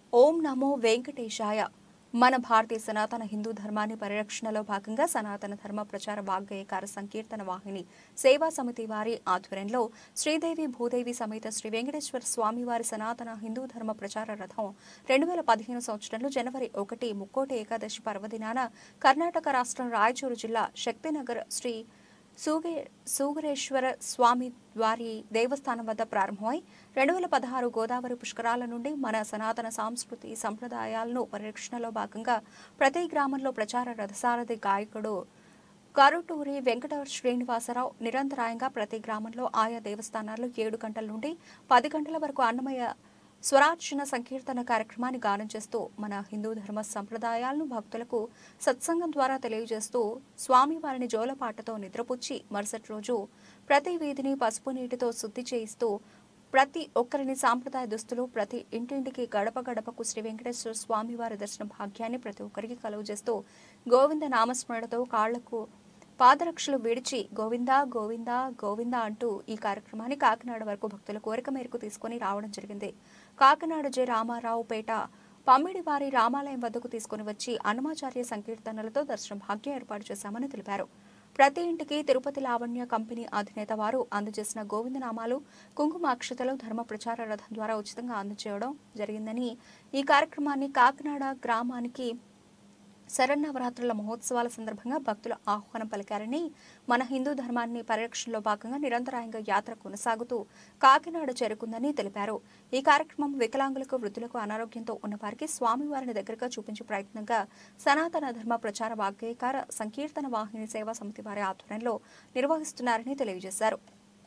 ఓం నమో వెంకటేశాయ మన భారతీయ సనాతన హిందూ ధర్మాన్ని పరిరక్షణలో భాగంగా సనాతన ధర్మ ప్రచార వాగ్గేయకార సంకీర్తన వాహిని సేవా సమితి వారి ఆధ్వర్యంలో శ్రీదేవి భూదేవి సమేత శ్రీ వెంకటేశ్వర స్వామి వారి సనాతన హిందూ ధర్మ ప్రచార రథం రెండు వేల పదిహేను సంవత్సరంలో జనవరి ఒకటి ముక్కోటి ఏకాదశి పర్వదినాన కర్ణాటక రాష్ట్రం రాయచూరు జిల్లా శక్తినగర్ శ్రీ సూగే సూగరేశ్వర స్వామి వారి దేవస్థానం వద్ద ప్రారంభమై రెండు వేల పదహారు గోదావరి పుష్కరాల నుండి మన సనాతన సంస్కృతి సంప్రదాయాలను పరిరక్షణలో భాగంగా ప్రతి గ్రామంలో ప్రచార రథసారథి గాయకుడు కరుటూరి వెంకట శ్రీనివాసరావు నిరంతరాయంగా ప్రతి గ్రామంలో ఆయా దేవస్థానాల్లో ఏడు గంటల నుండి పది గంటల వరకు అన్నమయ్య స్వరార్చన సంకీర్తన కార్యక్రమాన్ని గానం చేస్తూ మన హిందూ ధర్మ సంప్రదాయాలను భక్తులకు సత్సంగం ద్వారా తెలియజేస్తూ స్వామివారిని జోలపాటతో నిద్రపుచ్చి మరుసటి రోజు ప్రతి వీధిని పసుపు నీటితో శుద్ధి చేయిస్తూ ప్రతి ఒక్కరిని సాంప్రదాయ దుస్తులు ప్రతి ఇంటింటికి గడప గడపకు శ్రీ వెంకటేశ్వర స్వామి వారి దర్శన భాగ్యాన్ని ప్రతి ఒక్కరికి కలుగజేస్తూ గోవింద నామస్మరణతో కాళ్లకు పాదరక్షలు విడిచి గోవిందా గోవిందా గోవిందా అంటూ ఈ కార్యక్రమాన్ని కాకినాడ వరకు భక్తుల కోరిక మేరకు తీసుకుని రావడం జరిగింది కాకినాడ జె రామారావుపేట పమ్మిడివారి రామాలయం వద్దకు తీసుకుని వచ్చి అన్నమాచార్య సంకీర్తనలతో దర్శన భాగ్యం ఏర్పాటు చేశామని తెలిపారు ప్రతి ఇంటికి తిరుపతి లావణ్య కంపెనీ అధినేత వారు అందజేసిన గోవిందనామాలు కుంకుమ అక్షతలు ధర్మ ప్రచార రథం ద్వారా ఉచితంగా అందజేయడం జరిగిందని ఈ కార్యక్రమాన్ని కాకినాడ గ్రామానికి శరన్నవరాత్రుల మహోత్సవాల సందర్భంగా భక్తులు ఆహ్వానం పలికారని మన హిందూ ధర్మాన్ని పరిరక్షణలో భాగంగా నిరంతరాయంగా యాత్ర కొనసాగుతూ కాకినాడ చేరుకుందని తెలిపారు ఈ కార్యక్రమం వికలాంగులకు వృద్ధులకు అనారోగ్యంతో ఉన్నవారికి స్వామివారిని దగ్గరగా చూపించే ప్రయత్నంగా సనాతన ధర్మ ప్రచార వాగ్గేయకార సంకీర్తన వాహిని సేవా సమితి వారి ఆధ్వర్యంలో నిర్వహిస్తున్నారని తెలియజేశారు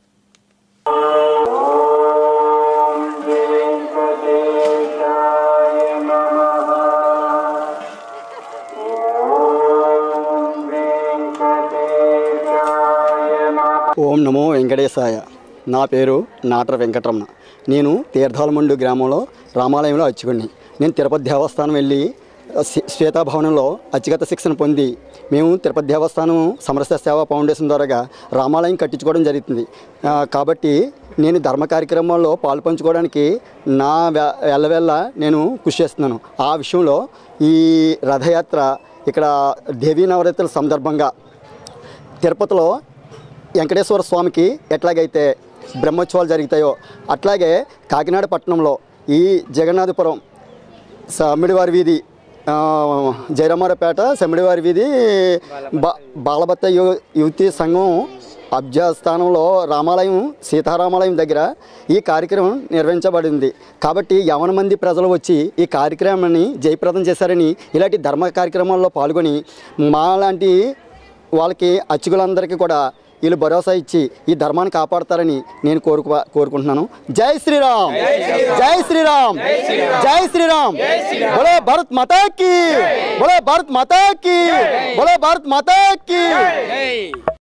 ఓం నమో వెంకటేశాయ నా పేరు నాటర వెంకటరమణ నేను తీర్థాలమండు గ్రామంలో రామాలయంలో అచ్చుకుని నేను తిరుపతి దేవస్థానం వెళ్ళి శ్వే- శ్వేతాభవనంలో అత్యుగత శిక్షణ పొంది మేము తిరుపతి దేవస్థానం సమరస సేవా ఫౌండేషన్ ద్వారా రామాలయం కట్టించుకోవడం జరుగుతుంది ఆ, కాబట్టి నేను ధర్మ కార్యక్రమాల్లో పాలు పంచుకోవడానికి నా వె- ఎల్లవెల్ల నేను కృషి చేస్తున్నాను ఆ విషయంలో ఈ రథయాత్ర ఇక్కడ దేవీ నవరాత్రుల సందర్భంగా తిరుపతిలో వెంకటేశ్వర స్వామికి ఎట్లాగైతే బ్రహ్మోత్సవాలు జరుగుతాయో అట్లాగే కాకినాడ పట్టణంలో ఈ జగన్నాథపురం సమ్మిడివారి వీధి ఆ, జయరామారపేట సమ్మిడివారి వీధి బా బాలభత్త యు యువతి సంఘం అబ్జాస్థానంలో రామాలయం సీతారామాలయం దగ్గర ఈ కార్యక్రమం నిర్వహించబడింది కాబట్టి యవన మంది ప్రజలు వచ్చి ఈ కార్యక్రమాన్ని జయప్రదం చేశారని ఇలాంటి ధర్మ కార్యక్రమాల్లో పాల్గొని మా లాంటి వాళ్ళకి అచ్చుగులందరికీ కూడా వీళ్ళు భరోసా ఇచ్చి ఈ ధర్మాన్ని కాపాడతారని నేను కోరుకు కోరుకుంటున్నాను జై శ్రీరామ్ జై శ్రీరామ్ జై శ్రీరామ్ బోలో భారత్ మాతాకి బోలో భారత్ మాతాకి బోలో భారత్ మాతాకి